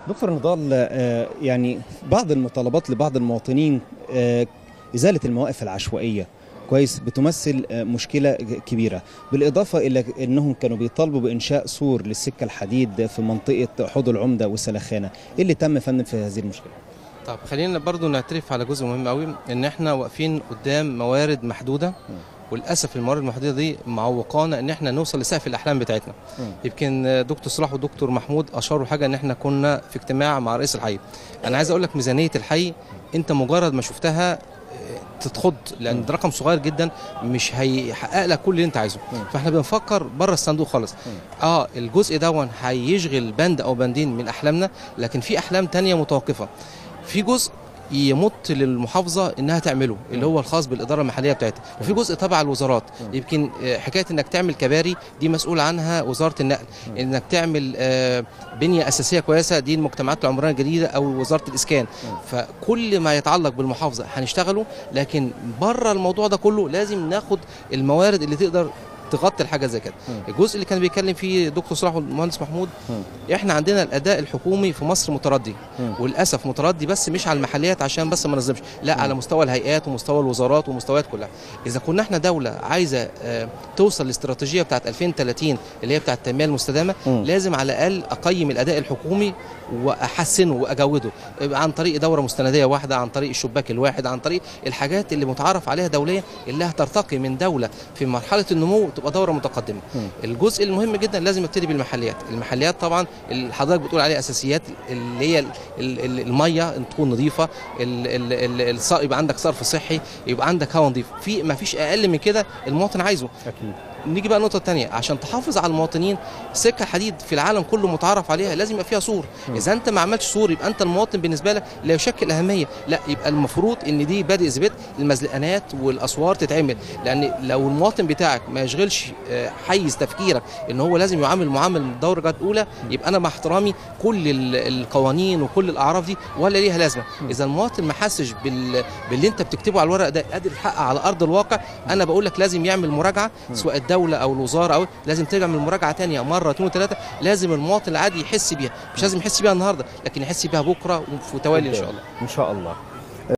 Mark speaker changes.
Speaker 1: دكتور نضال آه، يعني بعض المطالبات لبعض المواطنين آه، ازاله المواقف العشوائيه كويس بتمثل آه، مشكله ج- كبيره بالاضافه الى انهم كانوا بيطالبوا بانشاء سور للسكه الحديد في منطقه حوض العمده والسلخانه ايه اللي تم يا فندم في هذه المشكله
Speaker 2: طب خلينا برضو نعترف على جزء مهم قوي ان احنا واقفين قدام موارد محدوده وللاسف الموارد المحدوده دي معوقانا ان احنا نوصل لسقف الاحلام بتاعتنا
Speaker 1: مم.
Speaker 2: يمكن دكتور صلاح ودكتور محمود اشاروا حاجه ان احنا كنا في اجتماع مع رئيس الحي انا عايز اقول لك ميزانيه الحي انت مجرد ما شفتها آه، تتخض لان ده رقم صغير جدا مش هيحقق لك كل اللي انت عايزه
Speaker 1: مم.
Speaker 2: فاحنا بنفكر بره الصندوق خالص اه الجزء دون هيشغل بند او بندين من احلامنا لكن في احلام تانية متوقفه في جزء يمت للمحافظه انها تعمله اللي هو الخاص بالاداره المحليه بتاعتها وفي جزء تبع الوزارات يمكن آه، حكايه انك تعمل كباري دي مسؤول عنها وزاره النقل انك تعمل آه، بنيه اساسيه كويسه دي المجتمعات العمرانيه الجديده او وزاره الاسكان فكل ما يتعلق بالمحافظه هنشتغله لكن بره الموضوع ده كله لازم ناخد الموارد اللي تقدر تغطي الحاجه زي كده الجزء اللي كان بيتكلم فيه دكتور صلاح والمهندس محمود احنا عندنا الاداء الحكومي في مصر متردي
Speaker 1: مم.
Speaker 2: وللاسف متردي بس مش على المحليات عشان بس ما نظلمش لا على مستوى الهيئات ومستوى الوزارات والمستويات كلها اذا كنا احنا دوله عايزه آه، توصل للاستراتيجيه بتاعت 2030 اللي هي بتاعت التنميه المستدامه
Speaker 1: مم.
Speaker 2: لازم على الاقل اقيم الاداء الحكومي واحسنه واجوده عن طريق دوره مستنديه واحده عن طريق الشباك الواحد عن طريق الحاجات اللي متعارف عليها دوليا اللي هترتقي من دوله في مرحله النمو تبقى دوره متقدمه
Speaker 1: مم.
Speaker 2: الجزء المهم جدا لازم نبتدي بالمحليات المحليات طبعا اللي حضرتك بتقول عليها اساسيات اللي هي ال- ال- ال- الميه ان تكون نظيفه ال- ال- ال- الص- يبقى عندك صرف صحي يبقى عندك هواء نظيف في ما فيش اقل من كده المواطن عايزه
Speaker 1: اكيد
Speaker 2: نيجي بقى النقطة الثانية عشان تحافظ على المواطنين سكة حديد في العالم كله متعارف عليها لازم يبقى فيها سور إذا أنت ما عملتش سور يبقى أنت المواطن بالنسبة لك لا يشكل أهمية لا يبقى المفروض إن دي بادئ زبد المزلقانات والأسوار تتعمل لأن لو المواطن بتاعك ما يشغلش آه، حيز تفكيرك إن هو لازم يعامل معامل من الدرجة الأولى يبقى أنا مع احترامي كل ال- القوانين وكل الأعراف دي ولا ليها لازمة إذا المواطن ما حسش بال... باللي أنت بتكتبه على الورق ده قادر يحقق على أرض الواقع أنا بقول لك لازم يعمل مراجعة سواء الدولة أو الوزارة أو لازم تعمل مراجعة تانية مرة اثنين وثلاثة لازم المواطن العادي يحس بيها مش لازم يحس بيها النهاردة لكن يحس بيها بكرة وفي توالي إن شاء الله
Speaker 1: ان شاء الله